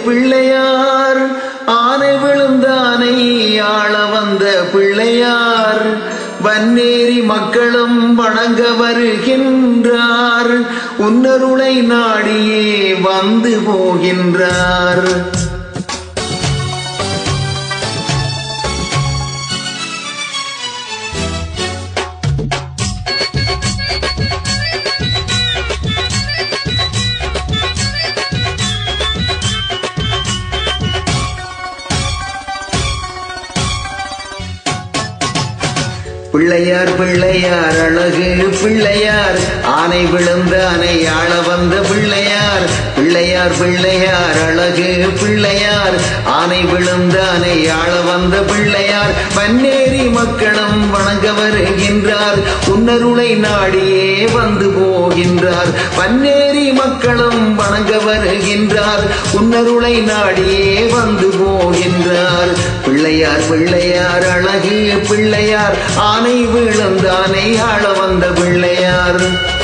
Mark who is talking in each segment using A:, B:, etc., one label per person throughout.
A: பிள்ளையார் ஆனை விழுந்தானை ஆள வந்த பிள்ளையார் வன்னேரி மக்களும் வணங்க வருகின்றார் உன்னருளை நாடியே வந்து போகின்றார் பிள்ளையார் பிள்ளையார் அழகு பிள்ளையார் ஆனை விழுந்த அணை ஆள வந்த பிள்ளையார் பிள்ளையார் பிள்ளையார் அழகு பிள்ளையார் ஆனை விழுந்த அணை ஆள வந்த பிள்ளையார் பன்னேரி மக்களும் வணங்க வருகின்றார் உன்னருளை நாடியே வந்து போகின்றார் பன்னேரி மக்களும் வணங்க வருகின்றார் உன்னருளை நாடியே வந்து போகின்றார் பிள்ளையார் பிள்ளையார் அழகு பிள்ளையார் ஆனை விழுந்தானை ஆள வந்த பிள்ளையார்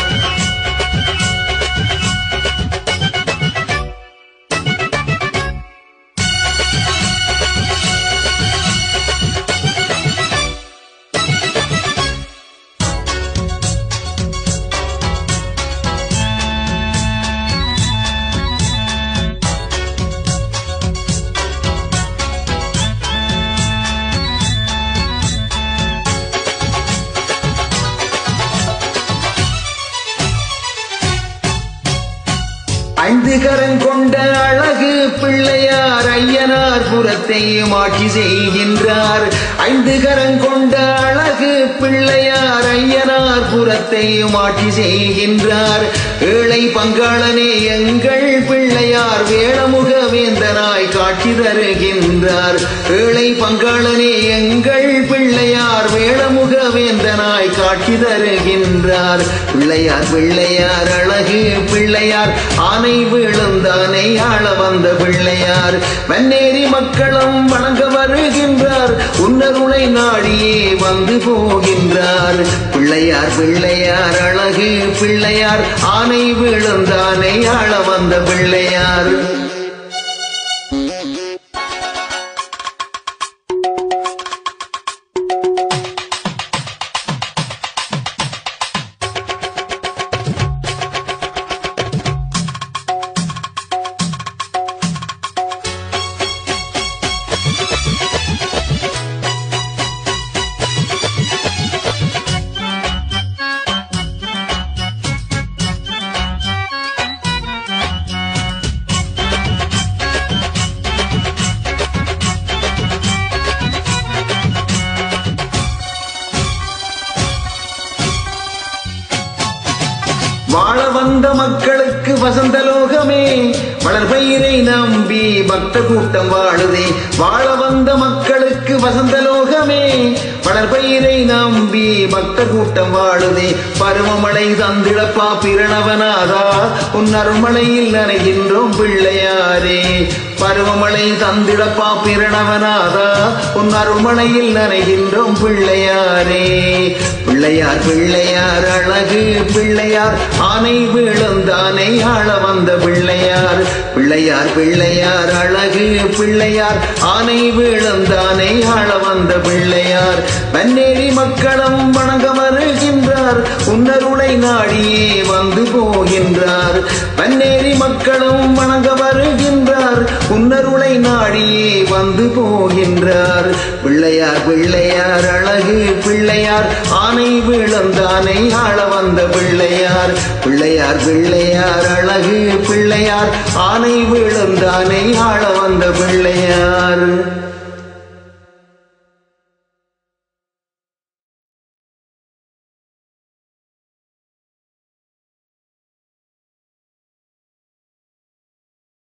A: ஐந்து கரம் கொண்ட அழகு பிள்ளையார் ஐயனார் புறத்தையும் ஆட்சி செய்கின்றார் ஐந்து கரம் கொண்ட அழகு பிள்ளையார் ஐயனார் புறத்தையும் ஆட்சி செய்கின்றார் ஏழை பங்காளனே எங்கள் பிள்ளையார் வேளமுக வேந்தனாய் காட்சி தருகின்றார் ஏழை பங்காளனே எங்கள் பிள்ளையார் வேளமுக வேந்தனாய் காட்சி தருகின்றார் பிள்ளையார் பிள்ளையார் அழகு பிள்ளையார் ஆனை விழுந்தானை ஆள வந்த பிள்ளையார் வன்னேரி மக்களும் வணங்க வருகின்றார் உன்னருளை நாடியே வந்து போகின்றார் பிள்ளையார் பிள்ளையார் அழகு பிள்ளையார் ஆனை விழுந்தானை ஆள வந்த பிள்ளையார் வாழ வந்த மக்களுக்கு வசந்த லோகமே வளர்பயிரை நம்பி பக்த கூட்டம் வாழுதே வாழ வந்த மக்களுக்கு வசந்த லோகமே வளர்பயிரை நம்பி பக்த கூட்டம் வாழுதே பருவமழை தந்திடப்பா பிரணவனாதா உன் அருள்மழையில் நனைகின்றோம் பிள்ளையாரே பருவமழை தந்திடப்பா பிரணவனாதா உன் அருள்மழையில் நனைகின்றோம் பிள்ளையாரே பிள்ளையார் பிள்ளையார் அழகு பிள்ளையார் ஆனை விழுந்தானை ஆள வந்த பிள்ளையார் பிள்ளையார் பிள்ளையார் அழகு பிள்ளையார் ஆனை விழுந்தானை ஆள வந்த பிள்ளையார் வன்னேரி மக்களும் வணங்க வருகின்றார் உன்னருளை நாடியே வந்து போகின்றார் வன்னேரி மக்களும் வணங்க வருகின்றார் உன்னருளை நாடியே வந்து போகின்றார் பிள்ளையார் பிள்ளையார் அழகு பிள்ளையார் ஆனை விழுந்தானை ஆள வந்த பிள்ளையார் பிள்ளையார் பிள்ளையார் அழகு பிள்ளையார் ஆனை விழுந்தானை ஆள வந்த பிள்ளையார்